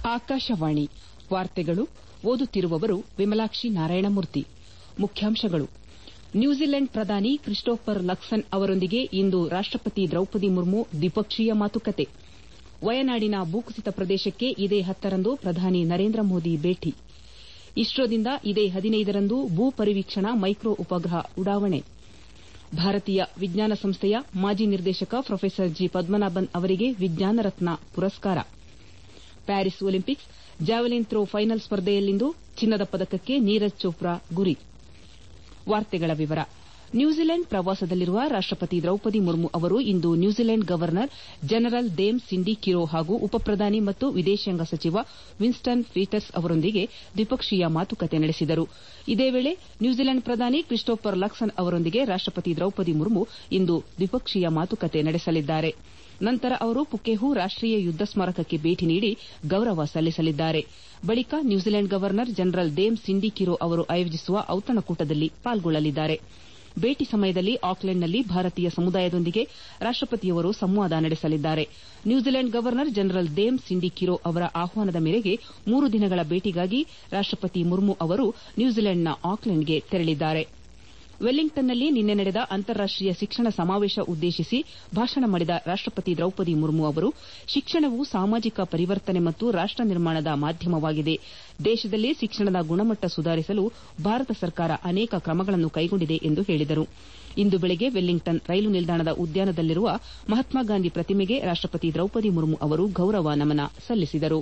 ಆಕಾಶವಾಣಿ ವಾರ್ತೆಗಳು ಓದುತ್ತಿರುವವರು ವಿಮಲಾಕ್ಷಿ ನಾರಾಯಣಮೂರ್ತಿ ಮುಖ್ಯಾಂಶಗಳು ನ್ಯೂಜಿಲೆಂಡ್ ಪ್ರಧಾನಿ ಕ್ರಿಸ್ಟೋಫರ್ ಲಕ್ಸನ್ ಅವರೊಂದಿಗೆ ಇಂದು ರಾಷ್ಟಪತಿ ದ್ರೌಪದಿ ಮುರ್ಮು ದ್ವಿಪಕ್ಷೀಯ ಮಾತುಕತೆ ವಯನಾಡಿನ ಭೂಕುಸಿತ ಪ್ರದೇಶಕ್ಕೆ ಇದೇ ಹತ್ತರಂದು ಪ್ರಧಾನಿ ನರೇಂದ್ರ ಮೋದಿ ಭೇಟಿ ಇಸ್ರೋದಿಂದ ಇದೇ ಹದಿನೈದರಂದು ಭೂ ಪರಿವೀಕ್ಷಣಾ ಮೈಕ್ರೋ ಉಪಗ್ರಹ ಉಡಾವಣೆ ಭಾರತೀಯ ವಿಜ್ಞಾನ ಸಂಸ್ಥೆಯ ಮಾಜಿ ನಿರ್ದೇಶಕ ಪ್ರೊಫೆಸರ್ ಜಿ ಪದ್ಮನಾಭನ್ ಅವರಿಗೆ Vigyan Ratna Puraskar Paris Olympics javelin throw final ಸ್ಪರ್ಧೆಯಲ್ಲಿಂದು ಚಿನ್ನದ ಪದಕಕ್ಕೆ ನೀರಜ್ ಚೋಪ್ರಾ ಗುರಿ ನ್ಯೂಜಿಲೆಂಡ್ ಪ್ರವಾಸದಲ್ಲಿರುವ ರಾಷ್ಟಪತಿ ದ್ರೌಪದಿ ಮುರ್ಮು ಅವರು ಇಂದು New Zealand governor general Dame Cindy Kiro ಹಾಗೂ ಉಪಪ್ರಧಾನಿ ಮತ್ತು ವಿದೇಶಾಂಗ ಸಚಿವ ವಿನ್ಸ್ಟನ್ ಪೀಟರ್ಸ್ ಅವರೊಂದಿಗೆ ದ್ವಿಪಕ್ಷೀಯ ಮಾತುಕತೆ ನಡೆಸಿದರು ಇದೇ ವೇಳೆ ನ್ಯೂಜಿಲೆಂಡ್ ಪ್ರಧಾನಿ ಕ್ರಿಸ್ಟೋಫರ್ ಲಕ್ಸನ್ ಅವರೊಂದಿಗೆ ರಾಷ್ಟಪತಿ ದ್ರೌಪದಿ ಮುರ್ಮು ಇಂದು ದ್ವಿಪಕ್ಷೀಯ ಮಾತುಕತೆ ನಡೆಸಲಿದ್ದಾರೆ ನಂತರ ಅವರು ಪುಕೆಹು ರಾಷ್ಟೀಯ ಯುದ್ದ ಸ್ಮಾರಕಕ್ಕೆ ಭೇಟಿ ನೀಡಿ ಗೌರವ ಸಲ್ಲಿಸಲಿದ್ದಾರೆ ಬಳಿಕ New Zealand governor general Dame Cindy Kiro ಅವರು ಆಯೋಜಿಸುವ ಔತಣಕೂಟದಲ್ಲಿ ಪಾಲ್ಗೊಳ್ಳಲಿದ್ದಾರೆ ಭೇಟಿ ಸಮಯದಲ್ಲಿ ಆಕ್ಲೆಂಡ್ನಲ್ಲಿ ಭಾರತೀಯ ಸಮುದಾಯದೊಂದಿಗೆ ರಾಷ್ಟಪತಿಯವರು ಸಂವಾದ ನಡೆಸಲಿದ್ದಾರೆ New Zealand governor general Dame Cindy Kiro ಅವರ ಆಹ್ವಾನದ ಮೇರೆಗೆ ಮೂರು ದಿನಗಳ ಭೇಟಿಗಾಗಿ ರಾಷ್ಟಪತಿ ಮುರ್ಮು ಅವರು ನ್ಯೂಜಿಲೆಂಡ್ನ ಆಕ್ಲೆಂಡ್ಗೆ ತೆರಳಿದ್ದಾರೆ ವೆಲ್ಲಿಂಗ್ಟನ್ನಲ್ಲಿ ನಿನ್ನೆ ನಡೆದ ಅಂತಾರಾಷ್ಟೀಯ ಶಿಕ್ಷಣ ಸಮಾವೇಶ ಉದ್ದೇಶಿಸಿ ಭಾಷಣ ಮಾಡಿದ ರಾಷ್ಟಪತಿ ದ್ರೌಪದಿ ಮುರ್ಮು ಅವರು ಶಿಕ್ಷಣವು ಸಾಮಾಜಿಕ ಪರಿವರ್ತನೆ ಮತ್ತು ರಾಷ್ಟ ನಿರ್ಮಾಣದ ಮಾಧ್ಯಮವಾಗಿದೆ ದೇಶದಲ್ಲಿ ಶಿಕ್ಷಣದ ಗುಣಮಟ್ಟ ಸುಧಾರಿಸಲು ಭಾರತ ಸರ್ಕಾರ ಅನೇಕ ಕ್ರಮಗಳನ್ನು ಕೈಗೊಂಡಿದೆ ಎಂದು ಹೇಳಿದರು ಇಂದು ಬೆಳಗ್ಗೆ ವೆಲ್ಲಿಂಗ್ಟನ್ ರೈಲು ನಿಲ್ದಾಣದ ಉದ್ಯಾನದಲ್ಲಿರುವ ಮಹಾತ್ಮ ಗಾಂಧಿ ಪ್ರತಿಮೆಗೆ ರಾಷ್ಟಪತಿ ದ್ರೌಪದಿ ಮುರ್ಮು ಅವರು ಗೌರವ ನಮನ ಸಲ್ಲಿಸಿದರು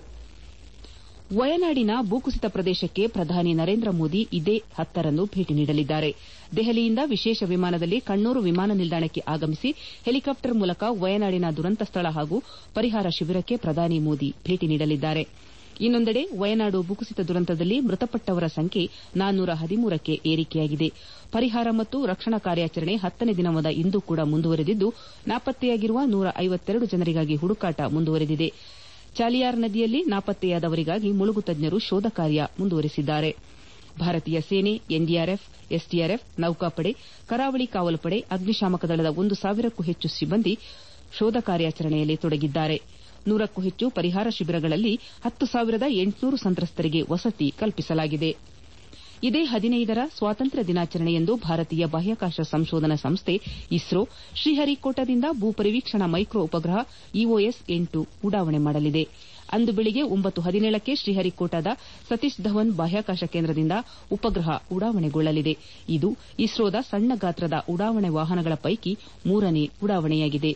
ವಯನಾಡಿನ ಭೂಕುಸಿತ ಪ್ರದೇಶಕ್ಕೆ ಪ್ರಧಾನಿ ನರೇಂದ್ರ ಮೋದಿ ಇದೇ ಹತ್ತರಂದು ಭೇಟಿ ನೀಡಲಿದ್ದಾರೆ ದೆಹಲಿಯಿಂದ ವಿಶೇಷ ವಿಮಾನದಲ್ಲಿ ಕಣ್ಣೂರು ವಿಮಾನ ನಿಲ್ದಾಣಕ್ಕೆ ಆಗಮಿಸಿ ಹೆಲಿಕಾಪ್ಟರ್ ಮೂಲಕ ವಯನಾಡಿನ ದುರಂತ ಸ್ಥಳ ಹಾಗೂ ಪರಿಹಾರ ಶಿಬಿರಕ್ಕೆ ಪ್ರಧಾನಿ ಮೋದಿ ಭೇಟಿ ನೀಡಲಿದ್ದಾರೆ ಇನ್ನೊಂದೆಡೆ ವಯನಾಡು ಭೂಕುಸಿತ ದುರಂತದಲ್ಲಿ ಮೃತಪಟ್ಟವರ ಸಂಖ್ಯೆ ನಾನ್ನೂರ ಹದಿಮೂರಕ್ಕೆ ಏರಿಕೆಯಾಗಿದೆ ಪರಿಹಾರ ಮತ್ತು ರಕ್ಷಣಾ ಕಾರ್ಯಾಚರಣೆ ಹತ್ತನೇ ದಿನವಾದ ಇಂದು ಕೂಡ ಮುಂದುವರೆದಿದ್ದು ನಾಪತ್ತೆಯಾಗಿರುವ ನೂರ ಐವತ್ತೆರಡು ಜನರಿಗಾಗಿ ಹುಡುಕಾಟ ಮುಂದುವರೆದಿದೆ ಚಾಲಿಯಾರ್ ನದಿಯಲ್ಲಿ ನಾಪತ್ತೆಯಾದವರಿಗಾಗಿ ಮುಳುಗು ತಜ್ಞರು ಶೋಧ ಕಾರ್ಯ ಮುಂದುವರೆಸಿದ್ದಾರೆ ಭಾರತೀಯ ಸೇನೆ ಎನ್ಡಿಆರ್ಎಫ್ ಎಸ್ಡಿಆರ್ಎಫ್ ನೌಕಾಪಡೆ ಕರಾವಳಿ ಕಾವಲು ಪಡೆ ಅಗ್ನಿಶಾಮಕ ದಳದ ಒಂದು ಸಾವಿರಕ್ಕೂ ಹೆಚ್ಚು ಸಿಬ್ಬಂದಿ ಶೋಧ ಕಾರ್ಯಾಚರಣೆಯಲ್ಲಿ ತೊಡಗಿದ್ದಾರೆ ನೂರಕ್ಕೂ ಹೆಚ್ಚು ಪರಿಹಾರ ಶಿಬಿರಗಳಲ್ಲಿ ಹತ್ತು ಸಾವಿರದ ಎಂಟುನೂರು ಸಂತ್ರಸ್ತರಿಗೆ ವಸತಿ ಕಲ್ಪಿಸಲಾಗಿದೆ ಇದೇ ಹದಿನೈದರ ಸ್ವಾತಂತ್ರ್ಯ ದಿನಾಚರಣೆಯಂದು ಭಾರತೀಯ ಬಾಹ್ಯಾಕಾಶ ಸಂಶೋಧನಾ ಸಂಸ್ಥೆ ಇಸ್ರೋ ಶ್ರೀಹರಿಕೋಟಾದಿಂದ ಭೂ ಪರಿವೀಕ್ಷಣಾ ಮೈಕ್ರೋ ಉಪಗ್ರಹ ಇಒಎಸ್ ಎಂಟು ಉಡಾವಣೆ ಮಾಡಲಿದೆ ಅಂದು ಬೆಳಗ್ಗೆ ಒಂಬತ್ತು ಹದಿನೇಳಕ್ಕೆ ಶ್ರೀಹರಿಕೋಟಾದ ಸತೀಶ್ ಧವನ್ ಬಾಹ್ಯಾಕಾಶ ಕೇಂದ್ರದಿಂದ ಉಪಗ್ರಹ ಉಡಾವಣೆಗೊಳ್ಳಲಿದೆ ಇದು ಇಸ್ರೋದ ಸಣ್ಣ ಗಾತ್ರದ ಉಡಾವಣೆ ವಾಹನಗಳ ಪೈಕಿ ಮೂರನೇ ಉಡಾವಣೆಯಾಗಿದೆ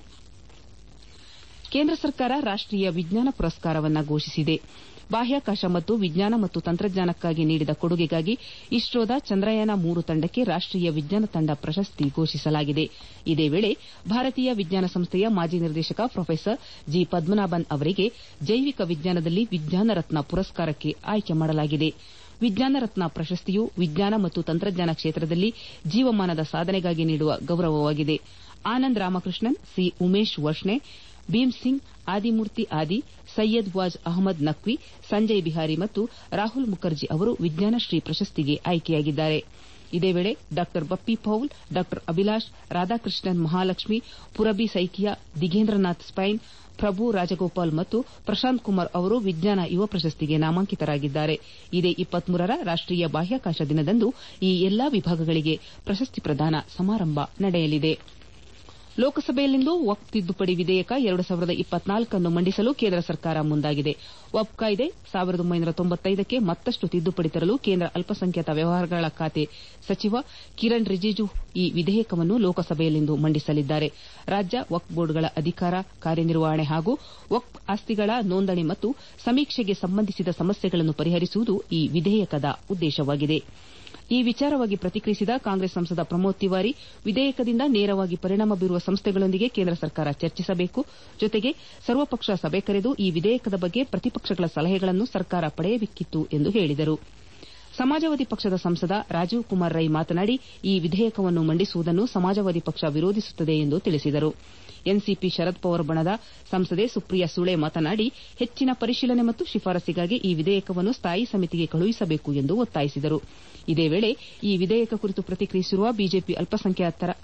ಕೇಂದ್ರ ಸರ್ಕಾರ ರಾಷ್ಟೀಯ ವಿಜ್ಞಾನ ಪುರಸ್ಕಾರವನ್ನು ಘೋಷಿಸಿದೆ ಬಾಹ್ಯಾಕಾಶ ಮತ್ತು ವಿಜ್ಞಾನ ಮತ್ತು ತಂತ್ರಜ್ಞಾನಕ್ಕಾಗಿ ನೀಡಿದ ಕೊಡುಗೆಗಾಗಿ ಇಸ್ರೋದ ಚಂದ್ರಯಾನ ಮೂರು ತಂಡಕ್ಕೆ ರಾಷ್ಟೀಯ ವಿಜ್ಞಾನ ತಂಡ ಪ್ರಶಸ್ತಿ ಘೋಷಿಸಲಾಗಿದೆ ಇದೇ ವೇಳೆ ಭಾರತೀಯ ವಿಜ್ಞಾನ ಸಂಸ್ಥೆಯ ಮಾಜಿ ನಿರ್ದೇಶಕ ಪ್ರೊಫೆಸರ್ ಜಿ ಪದ್ಮನಾಭನ್ ಅವರಿಗೆ ಜೈವಿಕ ವಿಜ್ಞಾನದಲ್ಲಿ ವಿಜ್ಞಾನ ರತ್ನ ಪುರಸ್ಕಾರಕ್ಕೆ ಆಯ್ಕೆ ಮಾಡಲಾಗಿದೆ ವಿಜ್ಞಾನ ರತ್ನ ಪ್ರಶಸ್ತಿಯು ವಿಜ್ಞಾನ ಮತ್ತು ತಂತ್ರಜ್ಞಾನ ಕ್ಷೇತ್ರದಲ್ಲಿ ಜೀವಮಾನದ ಸಾಧನೆಗಾಗಿ ನೀಡುವ ಗೌರವವಾಗಿದೆ ಆನಂದ್ ರಾಮಕೃಷ್ಣನ್ ಸಿ ಉಮೇಶ್ ವರ್ಷನೆ ಭೀಮ್ ಸಿಂಗ್ ಆದಿಮೂರ್ತಿ ಆದಿ ಸೈಯದ್ ವಾಜ್ ಅಹಮದ್ ನಖ್ವಿ ಸಂಜಯ್ ಬಿಹಾರಿ ಮತ್ತು ರಾಹುಲ್ ಮುಖರ್ಜಿ ಅವರು ವಿಜ್ಞಾನಶ್ರೀ ಪ್ರಶಸ್ತಿಗೆ ಆಯ್ಕೆಯಾಗಿದ್ದಾರೆ ಇದೇ ವೇಳೆ ಡಾ ಬಪ್ಪಿ ಪೌಲ್ ಡಾ ಅಭಿಲಾಷ್ ರಾಧಾಕೃಷ್ಣನ್ ಮಹಾಲಕ್ಷ್ಮಿ ಪುರಬಿ ಸೈಕಿಯಾ ದಿಗೇಂದ್ರನಾಥ್ ಸ್ಪೈನ್ ಪ್ರಭು ರಾಜಗೋಪಾಲ್ ಮತ್ತು ಪ್ರಶಾಂತ್ ಕುಮಾರ್ ಅವರು ವಿಜ್ಞಾನ ಯುವ ಪ್ರಶಸ್ತಿಗೆ ನಾಮಾಂಕಿತರಾಗಿದ್ದಾರೆ ಇದೇ ರ ರಾಷ್ಟೀಯ ಬಾಹ್ಯಾಕಾಶ ದಿನದಂದು ಈ ಎಲ್ಲಾ ವಿಭಾಗಗಳಿಗೆ ಪ್ರಶಸ್ತಿ ಪ್ರದಾನ ಸಮಾರಂಭ ನಡೆಯಲಿದೆ ಲೋಕಸಭೆಯಲ್ಲಿಂದು ವಕ್ಫ್ ತಿದ್ದುಪಡಿ ವಿಧೇಯಕ ಎರಡು ಸಾವಿರದ ಇಪ್ಪತ್ನಾಲ್ಕನ್ನು ಮಂಡಿಸಲು ಕೇಂದ್ರ ಸರ್ಕಾರ ಮುಂದಾಗಿದೆ ವಕ್ಫ್ ಕಾಯ್ದೆ ಸಾವಿರದ ಒಂಬೈನೂರ ತೊಂಬತ್ತೈದಕ್ಕೆ ಮತ್ತಷ್ಟು ತಿದ್ದುಪಡಿ ತರಲು ಕೇಂದ್ರ ಅಲ್ಪಸಂಖ್ಯಾತ ವ್ಯವಹಾರಗಳ ಖಾತೆ ಸಚಿವ ಕಿರಣ್ ರಿಜಿಜು ಈ ವಿಧೇಯಕವನ್ನು ಲೋಕಸಭೆಯಲ್ಲಿಂದು ಮಂಡಿಸಲಿದ್ದಾರೆ ರಾಜ್ಯ ವಕ್ಫ್ ಬೋರ್ಡ್ಗಳ ಅಧಿಕಾರ ಕಾರ್ಯನಿರ್ವಹಣೆ ಹಾಗೂ ವಕ್ಫ್ ಆಸ್ತಿಗಳ ನೋಂದಣಿ ಮತ್ತು ಸಮೀಕ್ಷೆಗೆ ಸಂಬಂಧಿಸಿದ ಸಮಸ್ಯೆಗಳನ್ನು ಪರಿಹರಿಸುವುದು ಈ ವಿಧೇಯಕದ ಉದ್ದೇಶವಾಗಿದೆ ಈ ವಿಚಾರವಾಗಿ ಪ್ರತಿಕ್ರಿಯಿಸಿದ ಕಾಂಗ್ರೆಸ್ ಸಂಸದ ಪ್ರಮೋದ್ ತಿವಾರಿ ವಿಧೇಯಕದಿಂದ ನೇರವಾಗಿ ಪರಿಣಾಮ ಬೀರುವ ಸಂಸ್ಥೆಗಳೊಂದಿಗೆ ಕೇಂದ್ರ ಸರ್ಕಾರ ಚರ್ಚಿಸಬೇಕು ಜೊತೆಗೆ ಸರ್ವಪಕ್ಷ ಸಭೆ ಕರೆದು ಈ ವಿಧೇಯಕದ ಬಗ್ಗೆ ಪ್ರತಿಪಕ್ಷಗಳ ಸಲಹೆಗಳನ್ನು ಸರ್ಕಾರ ಪಡೆಯಬೇಕಿತ್ತು ಎಂದು ಹೇಳಿದರು ಸಮಾಜವಾದಿ ಪಕ್ಷದ ಸಂಸದ ರಾಜೀವ್ ಕುಮಾರ್ ರೈ ಮಾತನಾಡಿ ಈ ವಿಧೇಯಕವನ್ನು ಮಂಡಿಸುವುದನ್ನು ಸಮಾಜವಾದಿ ಪಕ್ಷ ವಿರೋಧಿಸುತ್ತದೆ ಎಂದು ತಿಳಿಸಿದರು ಎನ್ಸಿಪಿ ಶರದ್ ಪವಾರ್ ಬಣದ ಸಂಸದೆ ಸುಪ್ರಿಯಾ ಸುಳೆ ಮಾತನಾಡಿ ಹೆಚ್ಚಿನ ಪರಿಶೀಲನೆ ಮತ್ತು ಶಿಫಾರಸ್ಸಿಗಾಗಿ ಈ ವಿಧೇಯಕವನ್ನು ಸ್ಥಾಯಿ ಸಮಿತಿಗೆ ಕಳುಹಿಸಬೇಕು ಎಂದು ಒತ್ತಾಯಿಸಿದರು ಇದೇ ವೇಳೆ ಈ ವಿಧೇಯಕ ಕುರಿತು ಪ್ರತಿಕ್ರಿಯಿಸಿರುವ ಬಿಜೆಪಿ ಅಲ್ಪಸಂಖ್ಯಾತರ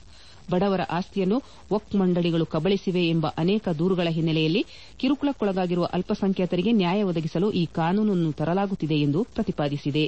ಬಡವರ ಆಸ್ತಿಯನ್ನು ವಕ್ಫ್ ಮಂಡಳಿಗಳು ಕಬಳಿಸಿವೆ ಎಂಬ ಅನೇಕ ದೂರುಗಳ ಹಿನ್ನೆಲೆಯಲ್ಲಿ ಕಿರುಕುಳಕ್ಕೊಳಗಾಗಿರುವ ಅಲ್ಪಸಂಖ್ಯಾತರಿಗೆ ನ್ಯಾಯ ಒದಗಿಸಲು ಈ ಕಾನೂನನ್ನು ತರಲಾಗುತ್ತಿದೆ ಎಂದು ಪ್ರತಿಪಾದಿಸಿದೆ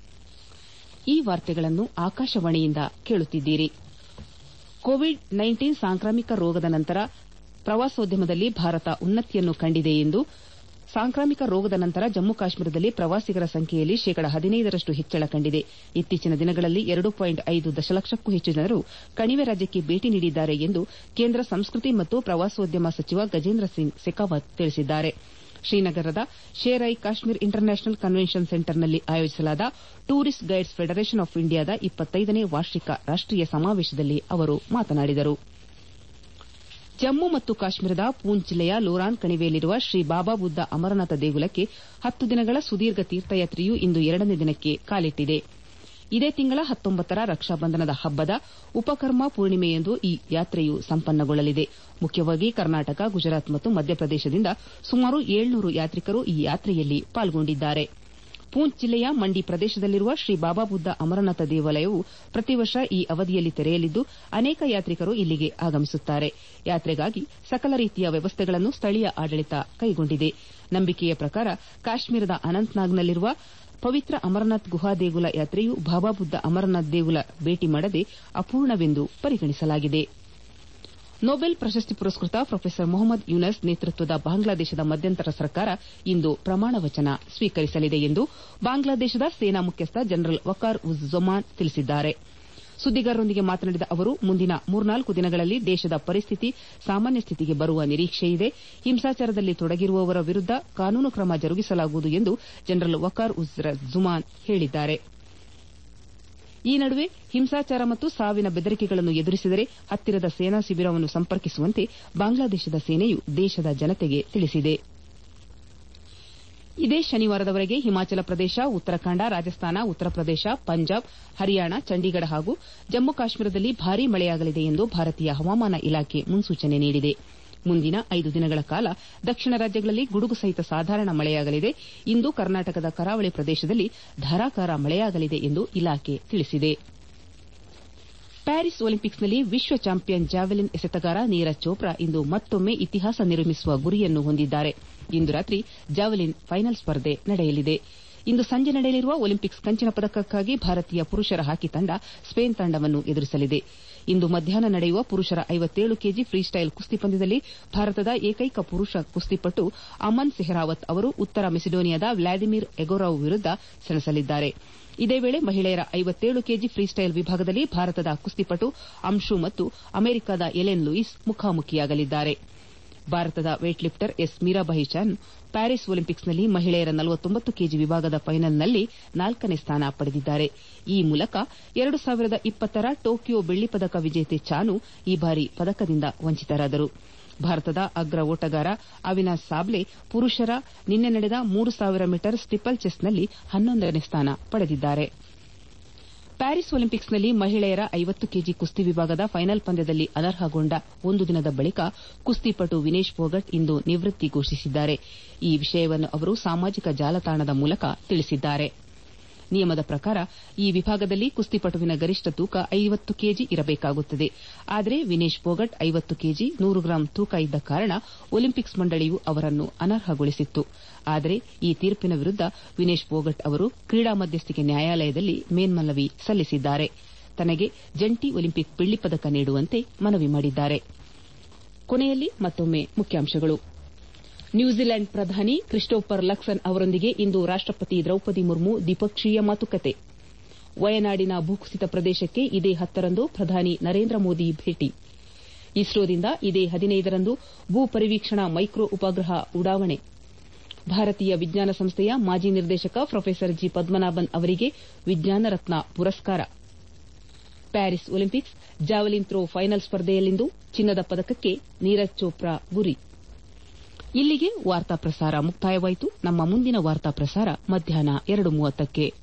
ಈ ವಾರ್ತೆಗಳನ್ನು ಆಕಾಶವಾಣಿಯಿಂದ ಕೇಳುತ್ತಿದ್ದೀರಿ ಕೋವಿಡ್ ನೈನ್ಟೀನ್ ಸಾಂಕ್ರಾಮಿಕ ರೋಗದ ನಂತರ ಪ್ರವಾಸೋದ್ಯಮದಲ್ಲಿ ಭಾರತ ಉನ್ನತಿಯನ್ನು ಕಂಡಿದೆ ಎಂದು ಸಾಂಕ್ರಾಮಿಕ ರೋಗದ ನಂತರ ಜಮ್ಮು ಕಾಶ್ಮೀರದಲ್ಲಿ ಪ್ರವಾಸಿಗರ ಸಂಖ್ಯೆಯಲ್ಲಿ ಶೇಕಡ ಹದಿನೈದರಷ್ಟು ಹೆಚ್ಚಳ ಕಂಡಿದೆ ಇತ್ತೀಚಿನ ದಿನಗಳಲ್ಲಿ ಎರಡು ಪಾಯಿಂಟ್ ಐದು ದಶಲಕ್ಷಕ್ಕೂ ಹೆಚ್ಚು ಜನರು ಕಣಿವೆ ರಾಜ್ಯಕ್ಕೆ ಭೇಟಿ ನೀಡಿದ್ದಾರೆ ಎಂದು ಕೇಂದ್ರ ಸಂಸ್ಕೃತಿ ಮತ್ತು ಪ್ರವಾಸೋದ್ಯಮ ಸಚಿವ ಗಜೇಂದ್ರ ಸಿಂಗ್ ಶೆಖಾವತ್ ತಿಳಿಸಿದ್ದಾರೆ ಶ್ರೀನಗರದ ಶೇರ್ ಐ ಕಾಶ್ಮೀರ್ ಇಂಟರ್ನ್ಯಾಷನಲ್ ಕನ್ವೆನ್ಷನ್ ಸೆಂಟರ್ನಲ್ಲಿ ಆಯೋಜಿಸಲಾದ ಟೂರಿಸ್ಟ್ ಗೈಡ್ಸ್ ಫೆಡರೇಷನ್ ಆಫ್ ಇಂಡಿಯಾದ ಇಪ್ಪತ್ತೈದನೇ ವಾರ್ಷಿಕ ರಾಷ್ಟೀಯ ಸಮಾವೇಶದಲ್ಲಿ ಅವರು ಮಾತನಾಡಿದರು ಜಮ್ಮು ಮತ್ತು ಕಾಶ್ಮೀರದ ಪೂಂಚ್ ಜಿಲ್ಲೆಯ ಲೋರಾನ್ ಕಣಿವೆಯಲ್ಲಿರುವ ಶ್ರೀ ಬಾಬಾ ಬುದ್ದ ಅಮರನಾಥ ದೇಗುಲಕ್ಕೆ ಹತ್ತು ದಿನಗಳ ಸುದೀರ್ಘ ತೀರ್ಥಯಾತ್ರೆಯು ಇಂದು ಎರಡನೇ ದಿನಕ್ಕೆ ಕಾಲಿಟ್ಟಿದೆ ಇದೇ ತಿಂಗಳ ಹತ್ತೊಂಬತ್ತರ ರಕ್ಷಾಬಂಧನದ ಹಬ್ಬದ ಉಪಕರ್ಮ ಪೂರ್ಣಿಮೆಯಂದು ಈ ಯಾತ್ರೆಯು ಸಂಪನ್ನಗೊಳ್ಳಲಿದೆ ಮುಖ್ಯವಾಗಿ ಕರ್ನಾಟಕ ಗುಜರಾತ್ ಮತ್ತು ಮಧ್ಯಪ್ರದೇಶದಿಂದ ಸುಮಾರು ಏಳ್ನೂರು ಯಾತ್ರಿಕರು ಈ ಯಾತ್ರೆಯಲ್ಲಿ ಪಾಲ್ಗೊಂಡಿದ್ದಾರೆ ಪೂಂಚ್ ಜಿಲ್ಲೆಯ ಮಂಡಿ ಪ್ರದೇಶದಲ್ಲಿರುವ ಶ್ರೀ ಬಾಬಾ ಬುದ್ದ ಅಮರನಾಥ ದೇವಾಲಯವು ಪ್ರತಿ ವರ್ಷ ಈ ಅವಧಿಯಲ್ಲಿ ತೆರೆಯಲಿದ್ದು ಅನೇಕ ಯಾತ್ರಿಕರು ಇಲ್ಲಿಗೆ ಆಗಮಿಸುತ್ತಾರೆ ಯಾತ್ರೆಗಾಗಿ ಸಕಲ ರೀತಿಯ ವ್ಯವಸ್ಥೆಗಳನ್ನು ಸ್ಥಳೀಯ ಆಡಳಿತ ಕೈಗೊಂಡಿದೆ ನಂಬಿಕೆಯ ಪ್ರಕಾರ ಕಾಶ್ಮೀರದ ಅನಂತ್ನಾಗ್ನಲ್ಲಿರುವ ಪವಿತ್ರ ಅಮರನಾಥ್ ಗುಹಾ ದೇಗುಲ ಯಾತ್ರೆಯು ಬಾಬಾ ಬುದ್ದ ಅಮರನಾಥ್ ದೇಗುಲ ಭೇಟಿ ಮಾಡದೆ ಅಪೂರ್ಣವೆಂದು ಪರಿಗಣಿಸಲಾಗಿದೆ ನೊಬೆಲ್ ಪ್ರಶಸ್ತಿ ಪುರಸ್ಕೃತ ಪ್ರೊಫೆಸರ್ ಮೊಹಮ್ಮದ್ ಯೂನಸ್ ನೇತೃತ್ವದ ಬಾಂಗ್ಲಾದೇಶದ ಮಧ್ಯಂತರ ಸರ್ಕಾರ ಇಂದು ಪ್ರಮಾಣ ವಚನ ಸ್ವೀಕರಿಸಲಿದೆ ಎಂದು ಬಾಂಗ್ಲಾದೇಶದ ಸೇನಾ ಮುಖ್ಯಸ್ಥ ಜನರಲ್ ವಕಾರ್ ಉಜ್ ಜೊಮಾನ್ ತಿಳಿಸಿದ್ದಾರೆ ಸುದ್ದಿಗಾರರೊಂದಿಗೆ ಮಾತನಾಡಿದ ಅವರು ಮುಂದಿನ ಮೂರ್ನಾಲ್ಕು ದಿನಗಳಲ್ಲಿ ದೇಶದ ಪರಿಸ್ಥಿತಿ ಸಾಮಾನ್ಯ ಸ್ಥಿತಿಗೆ ಬರುವ ನಿರೀಕ್ಷೆಯಿದೆ ಹಿಂಸಾಚಾರದಲ್ಲಿ ತೊಡಗಿರುವವರ ವಿರುದ್ದ ಕಾನೂನು ಕ್ರಮ ಜರುಗಿಸಲಾಗುವುದು ಎಂದು ಜನರಲ್ ವಕಾರ್ ಉಜ್ ಜುಮಾನ್ ಹೇಳಿದ್ದಾರೆ ಈ ನಡುವೆ ಹಿಂಸಾಚಾರ ಮತ್ತು ಸಾವಿನ ಬೆದರಿಕೆಗಳನ್ನು ಎದುರಿಸಿದರೆ ಹತ್ತಿರದ ಸೇನಾ ಶಿಬಿರವನ್ನು ಸಂಪರ್ಕಿಸುವಂತೆ ಬಾಂಗ್ಲಾದೇಶದ ಸೇನೆಯು ದೇಶದ ಜನತೆಗೆ ತಿಳಿಸಿದೆ ಇದೇ ಶನಿವಾರದವರೆಗೆ ಹಿಮಾಚಲ ಪ್ರದೇಶ ಉತ್ತರಾಖಂಡ ರಾಜಸ್ಥಾನ ಉತ್ತರ ಪ್ರದೇಶ ಪಂಜಾಬ್ ಹರಿಯಾಣ ಚಂಡೀಗಢ ಹಾಗೂ ಜಮ್ಮು ಕಾಶ್ಮೀರದಲ್ಲಿ ಭಾರೀ ಮಳೆಯಾಗಲಿದೆ ಎಂದು ಭಾರತೀಯ ಹವಾಮಾನ ಇಲಾಖೆ ಮುನ್ಸೂಚನೆ ನೀಡಿದೆ ಮುಂದಿನ ಐದು ದಿನಗಳ ಕಾಲ ದಕ್ಷಿಣ ರಾಜ್ಯಗಳಲ್ಲಿ ಗುಡುಗು ಸಹಿತ ಸಾಧಾರಣ ಮಳೆಯಾಗಲಿದೆ ಇಂದು ಕರ್ನಾಟಕದ ಕರಾವಳಿ ಪ್ರದೇಶದಲ್ಲಿ ಧಾರಾಕಾರ ಮಳೆಯಾಗಲಿದೆ ಎಂದು ಇಲಾಖೆ ತಿಳಿಸಿದೆ ಪ್ಯಾರಿಸ್ ಒಲಿಂಪಿಕ್ಸ್ನಲ್ಲಿ ವಿಶ್ವ ಚಾಂಪಿಯನ್ ಜಾವೆಲಿನ್ ಎಸೆತಗಾರ ನೀರಜ್ ಚೋಪ್ರಾ ಇಂದು ಮತ್ತೊಮ್ಮೆ ಇತಿಹಾಸ ನಿರ್ಮಿಸುವ ಗುರಿಯನ್ನು ಹೊಂದಿದ್ದಾರೆ ಇಂದು ರಾತ್ರಿ ಜಾವೆಲಿನ್ ಫೈನಲ್ ಸ್ಪರ್ಧೆ ನಡೆಯಲಿದೆ ಇಂದು ಸಂಜೆ ನಡೆಯಲಿರುವ ಒಲಿಂಪಿಕ್ಸ್ ಕಂಚಿನ ಪದಕಕ್ಕಾಗಿ ಭಾರತೀಯ ಪುರುಷರ ಹಾಕಿ ತಂಡ ಸ್ಪೇನ್ ತಂಡವನ್ನು ಎದುರಿಸಲಿದೆ ಇಂದು ಮಧ್ಯಾಹ್ನ ನಡೆಯುವ ಪುರುಷರ ಐವತ್ತೇಳು ಕೆಜಿ ಫ್ರೀಸ್ಟೈಲ್ ಕುಸ್ತಿ ಪಂದ್ಯದಲ್ಲಿ ಭಾರತದ ಏಕೈಕ ಪುರುಷ ಕುಸ್ತಿಪಟು ಅಮನ್ ಸೆಹ್ರಾವತ್ ಅವರು ಉತ್ತರ ಮೆಸಿಡೋನಿಯಾದ ವ್ಲಾದಿಮಿರ್ ಎಗೊರವ್ ವಿರುದ್ದ ಸೆಣಸಲಿದ್ದಾರೆ ಇದೇ ವೇಳೆ ಮಹಿಳೆಯರ ಐವತ್ತೇಳು ಕೆಜಿ ಫ್ರೀಸ್ಟೈಲ್ ವಿಭಾಗದಲ್ಲಿ ಭಾರತದ ಕುಸ್ತಿಪಟು ಅಂಶು ಮತ್ತು ಅಮೆರಿಕದ ಎಲೆನ್ ಲೂಯಿಸ್ ಮುಖಾಮುಖಿಯಾಗಲಿದ್ದಾರೆ ಭಾರತದ weight lifter S Mirabai Chanu Paris ಒಲಿಂಪಿಕ್ಸ್ನಲ್ಲಿ ಮಹಿಳೆಯರ ನಲವತ್ತೊಂಬತ್ತು ಕೆಜಿ ವಿಭಾಗದ ಫೈನಲ್ನಲ್ಲಿ ನಾಲ್ಕನೇ ಸ್ಥಾನ ಪಡೆದಿದ್ದಾರೆ ಈ ಮೂಲಕ ಎರಡು ಸಾವಿರದ ಇಪ್ಪತ್ತರ ಟೋಕಿಯೋ ಬೆಳ್ಳಿ ಪದಕ ವಿಜೇತೆ ಚಾನು ಈ ಬಾರಿ ಪದಕದಿಂದ ವಂಚಿತರಾದರು ಭಾರತದ ಅಗ್ರ ಓಟಗಾರ ಅವಿನಾಶ್ ಸಾಬ್ಲೆ ಪುರುಷರ ನಿನ್ನೆ ನಡೆದ ಮೂರು ಸಾವಿರ ಮೀಟರ್ ಸ್ಟಿಪಲ್ ಚೆಸ್ನಲ್ಲಿ ಹನ್ನೊಂದನೇ ಸ್ಥಾನ ಪಡೆದಿದ್ದಾರೆ ಪ್ಯಾರಿಸ್ ಒಲಿಂಪಿಕ್ಸ್ನಲ್ಲಿ ಮಹಿಳೆಯರ ಐವತ್ತು ಕೆಜಿ ಕುಸ್ತಿ ವಿಭಾಗದ ಫೈನಲ್ ಪಂದ್ಯದಲ್ಲಿ ಅನರ್ಹಗೊಂಡ ಒಂದು ದಿನದ ಬಳಿಕ ಕುಸ್ತಿಪಟು ವಿನೇಶ್ ಫೋಗಟ್ ಇಂದು ನಿವೃತ್ತಿ ಘೋಷಿಸಿದ್ದಾರೆ ಈ ವಿಷಯವನ್ನು ಅವರು ಸಾಮಾಜಿಕ ಜಾಲತಾಣದ ಮೂಲಕ ತಿಳಿಸಿದ್ದಾರೆ ನಿಯಮದ ಪ್ರಕಾರ ಈ ವಿಭಾಗದಲ್ಲಿ ಕುಸ್ತಿಪಟುವಿನ ಗರಿಷ್ಠ ತೂಕ ಐವತ್ತು ಕೆಜಿ ಇರಬೇಕಾಗುತ್ತದೆ ಆದರೆ ವಿನೇಶ್ ಫೋಗಟ್ ಐವತ್ತು ಕೆಜಿ ನೂರು ಗ್ರಾಂ ತೂಕ ಇದ್ದ ಕಾರಣ ಒಲಿಂಪಿಕ್ಸ್ ಮಂಡಳಿಯು ಅವರನ್ನು ಅನರ್ಹಗೊಳಿಸಿತ್ತು ಆದರೆ ಈ ತೀರ್ಪಿನ ವಿರುದ್ದ ವಿನೇಶ್ ಫೋಗಟ್ ಅವರು ಕ್ರೀಡಾ ಮಧ್ಯಸ್ಥಿಕೆ ನ್ಯಾಯಾಲಯದಲ್ಲಿ ಮೇಲ್ಮನವಿ ಸಲ್ಲಿಸಿದ್ದಾರೆ ತನಗೆ ಜಂಟಿ ಒಲಿಂಪಿಕ್ ಬೆಳ್ಳಿ ಪದಕ ನೀಡುವಂತೆ ಮನವಿ ಮಾಡಿದ್ದಾರೆ ಕೊನೆಯಲ್ಲಿ ಮತ್ತೊಮ್ಮೆ ಮುಖ್ಯಾಂಶಗಳು ನ್ಯೂಜಿಲೆಂಡ್ ಪ್ರಧಾನಿ ಕ್ರಿಸ್ಟೋಫರ್ ಲಕ್ಸನ್ ಅವರೊಂದಿಗೆ ಇಂದು ರಾಷ್ಟಪತಿ ದ್ರೌಪದಿ ಮುರ್ಮು ದ್ವಿಪಕ್ಷೀಯ ಮಾತುಕತೆ ವಯನಾಡಿನ ಭೂಕುಸಿತ ಪ್ರದೇಶಕ್ಕೆ ಇದೇ ಹತ್ತರಂದು ಪ್ರಧಾನಿ ನರೇಂದ್ರ ಮೋದಿ ಭೇಟಿ ಇಸ್ರೋದಿಂದ ಇದೇ ಹದಿನೈದರಂದು ಭೂ ಪರಿವೀಕ್ಷಣಾ ಮೈಕ್ರೋ ಉಪಗ್ರಹ ಉಡಾವಣೆ ಭಾರತೀಯ ವಿಜ್ಞಾನ ಸಂಸ್ಥೆಯ ಮಾಜಿ ನಿರ್ದೇಶಕ ಪ್ರೊಫೆಸರ್ ಜಿ ಪದ್ಮನಾಭನ್ ಅವರಿಗೆ Vigyan Ratna Puraskar Paris Olympics javelin throw final ಸ್ಪರ್ಧೆಯಲ್ಲಿಂದು ಚಿನ್ನದ ಪದಕಕ್ಕೆ ನೀರಜ್ ಚೋಪ್ರಾ ಗುರಿ ಇಲ್ಲಿಗೆ ವಾರ್ತಾ ಪ್ರಸಾರ ಮುಕ್ತಾಯವಾಯಿತು ನಮ್ಮ ಮುಂದಿನ ವಾರ್ತಾ ಪ್ರಸಾರ ಮಧ್ಯಾಹ್ನ ಎರಡು ಮೂವತ್ತಕ್ಕೆ